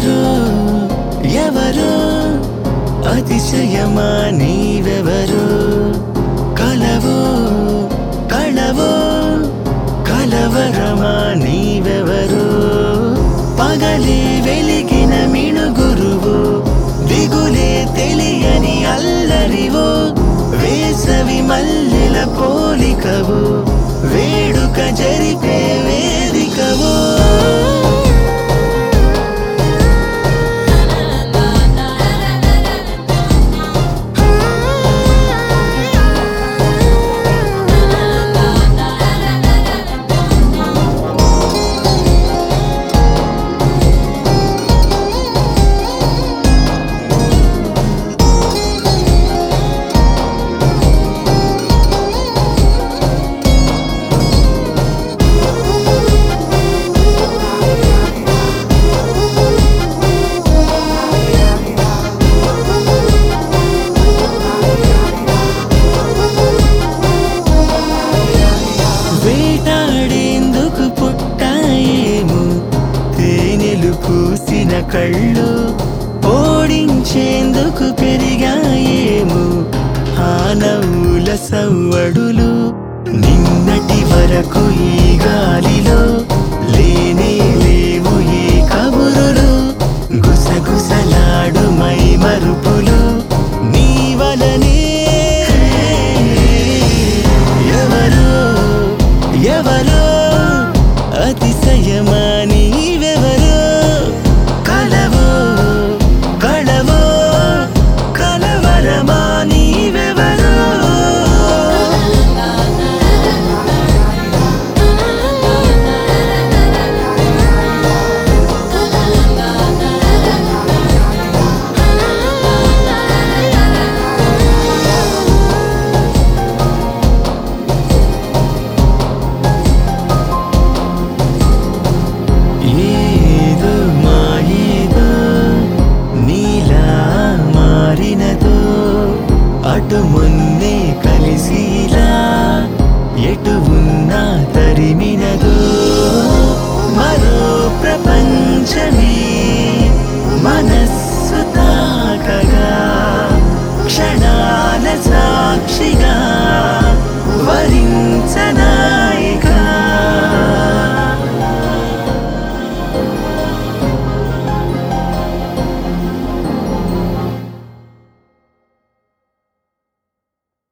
ఎవరు ఎవరు అతిశయమా నీవెవరు కలవు కళవు కలవరమా నీవెవరు పగలే వెలిగిన మిణుగురువు దిగులే తెలియని అల్లరివు వేసవి మల్లెల పోలికవు వేడుక జరిపే వేదికవు వేటాడేందుకు పుట్టాయేమో తేనెలు పూసిన కళ్ళు ఓడించేందుకు పెరిగాయేమో ఆ నవ్వుల సవ్వడులు నిన్నటి వరకు ఈ గాలిలో లేని